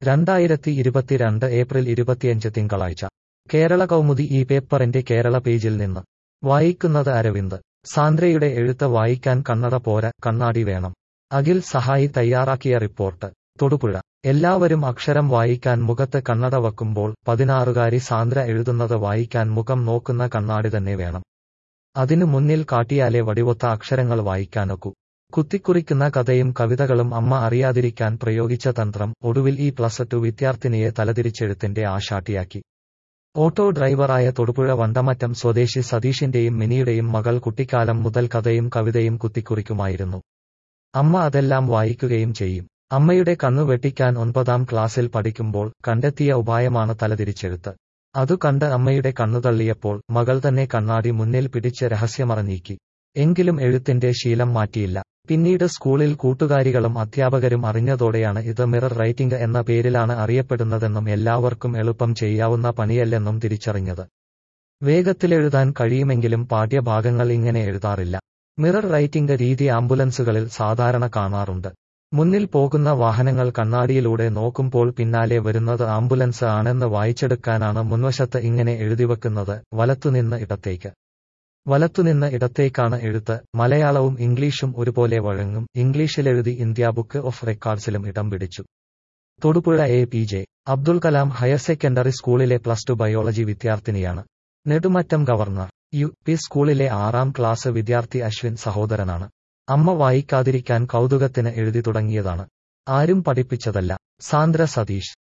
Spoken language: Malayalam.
രണ്ടായിരത്തി ഇരുപത്തിരണ്ട് ഏപ്രിൽ ഇരുപത്തിയഞ്ച് തിങ്കളാഴ്ച കേരള കൗമുദി ഈ പേപ്പറിന്റെ കേരള പേജിൽ നിന്ന് വായിക്കുന്നത് അരവിന്ദ് സാന്ദ്രയുടെ എഴുത്ത് വായിക്കാൻ കണ്ണട പോര കണ്ണാടി വേണം അഖിൽ സഹായി തയ്യാറാക്കിയ റിപ്പോർട്ട് തൊടുപുഴ എല്ലാവരും അക്ഷരം വായിക്കാൻ മുഖത്ത് കണ്ണട വയ്ക്കുമ്പോൾ പതിനാറുകാരി സാന്ദ്ര എഴുതുന്നത് വായിക്കാൻ മുഖം നോക്കുന്ന കണ്ണാടി തന്നെ വേണം അതിനു മുന്നിൽ കാട്ടിയാലേ വടിവൊത്ത അക്ഷരങ്ങൾ വായിക്കാനൊക്കൂ കുത്തിക്കുറിക്കുന്ന കഥയും കവിതകളും അമ്മ അറിയാതിരിക്കാൻ പ്രയോഗിച്ച തന്ത്രം ഒടുവിൽ ഈ പ്ലസ് ടു വിദ്യാർത്ഥിനിയെ തലതിരിച്ചെഴുത്തിന്റെ ആശാട്ടിയാക്കി ഓട്ടോ ഡ്രൈവറായ തൊടുപുഴ വണ്ടമറ്റം സ്വദേശി സതീഷിന്റെയും മിനിയുടെയും മകൾ കുട്ടിക്കാലം മുതൽ കഥയും കവിതയും കുത്തിക്കുറിക്കുമായിരുന്നു അമ്മ അതെല്ലാം വായിക്കുകയും ചെയ്യും അമ്മയുടെ കണ്ണു വെട്ടിക്കാൻ ഒൻപതാം ക്ലാസ്സിൽ പഠിക്കുമ്പോൾ കണ്ടെത്തിയ ഉപായമാണ് തലതിരിച്ചെഴുത്ത് അതു കണ്ട് അമ്മയുടെ കണ്ണു തള്ളിയപ്പോൾ മകൾ തന്നെ കണ്ണാടി മുന്നിൽ പിടിച്ച് രഹസ്യമറഞ്ഞീക്കി എങ്കിലും എഴുത്തിന്റെ ശീലം മാറ്റിയില്ല പിന്നീട് സ്കൂളിൽ കൂട്ടുകാരികളും അധ്യാപകരും അറിഞ്ഞതോടെയാണ് ഇത് മിറർ റൈറ്റിംഗ് എന്ന പേരിലാണ് അറിയപ്പെടുന്നതെന്നും എല്ലാവർക്കും എളുപ്പം ചെയ്യാവുന്ന പണിയല്ലെന്നും തിരിച്ചറിഞ്ഞത് വേഗത്തിലെഴുതാൻ കഴിയുമെങ്കിലും പാഠ്യഭാഗങ്ങൾ ഇങ്ങനെ എഴുതാറില്ല മിറർ റൈറ്റിംഗ് രീതി ആംബുലൻസുകളിൽ സാധാരണ കാണാറുണ്ട് മുന്നിൽ പോകുന്ന വാഹനങ്ങൾ കണ്ണാടിയിലൂടെ നോക്കുമ്പോൾ പിന്നാലെ വരുന്നത് ആംബുലൻസ് ആണെന്ന് വായിച്ചെടുക്കാനാണ് മുൻവശത്ത് ഇങ്ങനെ എഴുതിവെക്കുന്നത് വലത്തുനിന്ന് ഇടത്തേക്ക് വലത്തുനിന്ന് ഇടത്തേക്കാണ് എഴുത്ത് മലയാളവും ഇംഗ്ലീഷും ഒരുപോലെ വഴങ്ങും ഇംഗ്ലീഷിലെഴുതി ഇന്ത്യ ബുക്ക് ഓഫ് റെക്കോർഡ്സിലും ഇടം പിടിച്ചു Thodupuzha A P J Abdul Kalam higher secondary സ്കൂളിലെ പ്ലസ് ടു ബയോളജി വിദ്യാർത്ഥിനിയാണ് നെടുമറ്റം ഗവർണർ യു പി സ്കൂളിലെ ആറാം ക്ലാസ് വിദ്യാർത്ഥി അശ്വിൻ സഹോദരനാണ് അമ്മ വായിക്കാതിരിക്കാൻ കൗതുകത്തിന് എഴുതി തുടങ്ങിയതാണ് ആരും പഠിപ്പിച്ചതല്ല സാന്ദ്ര സതീഷ്